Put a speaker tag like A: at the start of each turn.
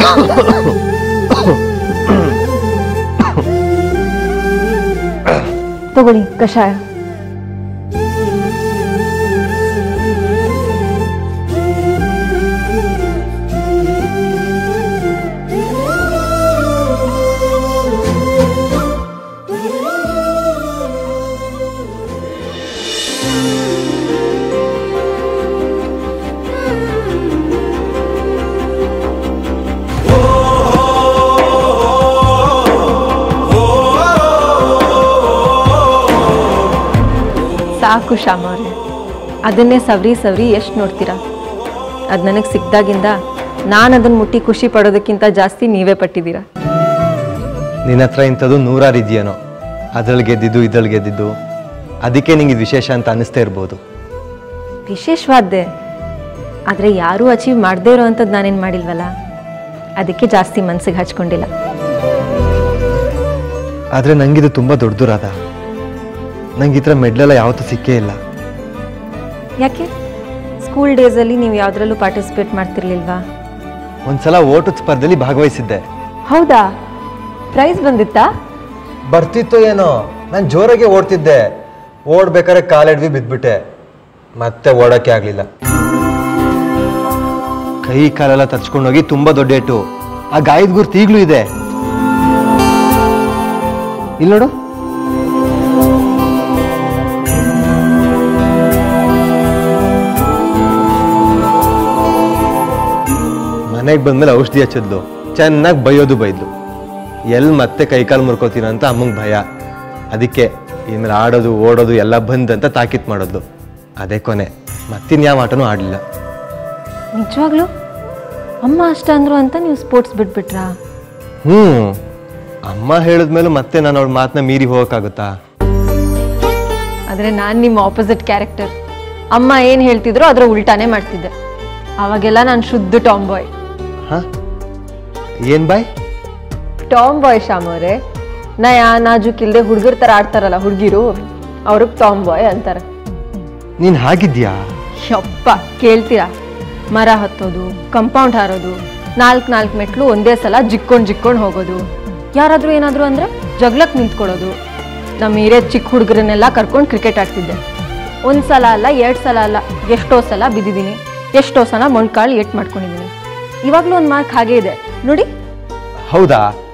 A: ತಗೊಳ್ಳಿ ಕಷಾಯ ಸಾಕು ಶ್ಯಾಮ ಅವ್ರೆ ಅದನ್ನೇ ಸವ್ರಿ ಸವ್ರಿ ಎಷ್ಟು ನೋಡ್ತೀರಾ ಅದು ನನಗೆ ಸಿಕ್ದಾಗಿಂದ ನಾನು ಅದನ್ನು ಮುಟ್ಟಿ ಖುಷಿ ಪಡೋದಕ್ಕಿಂತ ಜಾಸ್ತಿ ನೀವೇ ಪಟ್ಟಿದ್ದೀರಾ
B: ನಿನ್ನ ಹತ್ರ ಇಂಥದ್ದು ನೂರಾರು ಇದೆಯೇನೋ ಅದ್ರಲ್ಲಿ ಗೆದ್ದಿದ್ದು ಇದ್ರಲ್ಲಿ ಗೆದ್ದಿದ್ದು ಅದಕ್ಕೆ ನಿಂಗೆ ಇದು ವಿಶೇಷ ಅಂತ ಅನ್ನಿಸ್ತಾ ಇರ್ಬೋದು
A: ವಿಶೇಷವಾದ್ದೆ ಆದರೆ ಯಾರೂ ಅಚೀವ್ ಮಾಡದೇ ಇರೋ ಅಂಥದ್ದು ನಾನೇನು ಮಾಡಿಲ್ವಲ್ಲ ಅದಕ್ಕೆ ಜಾಸ್ತಿ ಮನ್ಸಿಗೆ ಹಚ್ಕೊಂಡಿಲ್ಲ
B: ಆದರೆ ನಂಗಿದು ತುಂಬ ದೊಡ್ಡದು ರಾಧ ನಂಗೆ ಈ ಥರ ಮೆಡ್ಲೆಲ್ಲ ಯಾವತ್ತೂ ಸಿಕ್ಕೇ ಇಲ್ಲ
A: ಯಾಕೆ ಸ್ಕೂಲ್ ಡೇಸಲ್ಲಿ ನೀವು ಯಾವುದ್ರಲ್ಲೂ ಪಾರ್ಟಿಸಿಪೇಟ್ ಮಾಡ್ತಿರ್ಲಿಲ್ವಾ
B: ಒಂದ್ಸಲ ಓಟದ ಸ್ಪರ್ಧೆಯಲ್ಲಿ ಭಾಗವಹಿಸಿದ್ದೆ
A: ಹೌದಾ ಪ್ರೈಸ್ ಬಂದಿತ್ತಾ
B: ಬರ್ತಿತ್ತೋ ಏನೋ ನಾನು ಜೋರಾಗೆ ಓಡ್ತಿದ್ದೆ ಓಡ್ಬೇಕಾದ್ರೆ ಕಾಲೆಡ್ವಿ ಬಿದ್ಬಿಟ್ಟೆ ಮತ್ತೆ ಓಡಕ್ಕೆ ಆಗ್ಲಿಲ್ಲ ಕೈ ಕಾಲೆಲ್ಲ ತರ್ಚ್ಕೊಂಡೋಗಿ ತುಂಬಾ ದೊಡ್ಡ ಏಟು ಆ ಗಾಯದ ಗುರ್ತು ಈಗಲೂ ಇದೆ ಇಲ್ಲಿ ನೋಡು ಮನೆಗೆ ಬಂದ್ಮೇಲೆ ಔಷಧಿ ಹಚ್ಚಿದ್ಲು ಚೆನ್ನಾಗಿ ಬೈಯೋದು ಬೈದ್ಲು ಎಲ್ಲಿ ಮತ್ತೆ ಕೈಕಾಲು ಮುರ್ಕೋತೀನ ಅಂತ ಅಮ್ಮಂಗೆ ಭಯ ಅದಕ್ಕೆ ಇನ್ಮೇಲೆ ಆಡೋದು ಓಡೋದು ಎಲ್ಲ ಬಂದ್ ಅಂತ ತಾಕೀತ್ ಮಾಡೋದು ಅದೇ ಕೊನೆ ಮತ್ತಿನ್ಯಾವ ಆಟನೂ ಆಡಲಿಲ್ಲ
A: ನಿಜವಾಗ್ಲೂ ಅಮ್ಮ ಅಷ್ಟ ಅಂದ್ರು ಅಂತ ನೀವು ಸ್ಪೋರ್ಟ್ಸ್ ಬಿಟ್ಬಿಟ್ರಾ
B: ಹ್ಞೂ ಅಮ್ಮ ಹೇಳಿದ್ಮೇಲೂ ಮತ್ತೆ ನಾನು ಅವಳ ಮಾತನ್ನ ಮೀರಿ ಹೋಗೋಕ್ಕಾಗುತ್ತಾ
A: ಆದರೆ ನಾನು ನಿಮ್ಮ ಆಪೋಸಿಟ್ ಕ್ಯಾರೆಕ್ಟರ್ ಅಮ್ಮ ಏನು ಹೇಳ್ತಿದ್ರೋ ಅದರ ಉಲ್ಟಾನೇ ಮಾಡ್ತಿದ್ದೆ ಅವಾಗೆಲ್ಲ ನಾನು ಶುದ್ಧ ಟಾಮ್ ಬಾಯ್
B: ಹಾಂ ಏನು ಬಾಯ್
A: ಟಾಮ್ ಬಾಯ್ ಶ್ಯಾಮ್ ಅವರೇ ನಯ ನಾಜುಕಿಲ್ದೆ ಹುಡುಗರ ಥರ ಆಡ್ತಾರಲ್ಲ ಹುಡುಗಿರು ಅವ್ರಿಗೆ ಟಾಮ್ ಬಾಯ್ ಅಂತಾರೆ
B: ನೀನು ಹಾಗಿದ್ಯಾ
A: ಯಪ್ಪ ಕೇಳ್ತೀರಾ ಮರ ಹತ್ತೋದು ಕಂಪೌಂಡ್ ಹಾರೋದು ನಾಲ್ಕು ನಾಲ್ಕು ಮೆಟ್ಲು ಒಂದೇ ಸಲ ಜಿಕ್ಕೊಂಡು ಜಿಕ್ಕೊಂಡು ಹೋಗೋದು ಯಾರಾದರೂ ಏನಾದರೂ ಅಂದರೆ ಜಗ್ಲಕ್ಕೆ ನಿಂತ್ಕೊಳ್ಳೋದು ನಮ್ಮ ಹಿರಿಯ ಚಿಕ್ಕ ಹುಡುಗರನ್ನೆಲ್ಲ ಕರ್ಕೊಂಡು ಕ್ರಿಕೆಟ್ ಆಡ್ತಿದ್ದೆ ಒಂದು ಸಲ ಅಲ್ಲ ಎರಡು ಸಲ ಅಲ್ಲ ಎಷ್ಟೋ ಸಲ ಬಿದ್ದಿದ್ದೀನಿ ಎಷ್ಟೋ ಸಲ ಮೊಳ್ಕಾಳು ಏಟ್ ಮಾಡ್ಕೊಂಡಿದ್ದೀನಿ ಇವಾಗಲೂ ಒಂದು ಮಾರ್ಕ್ ಹಾಗೇ ಇದೆ ನೋಡಿ
B: ಹೌದಾ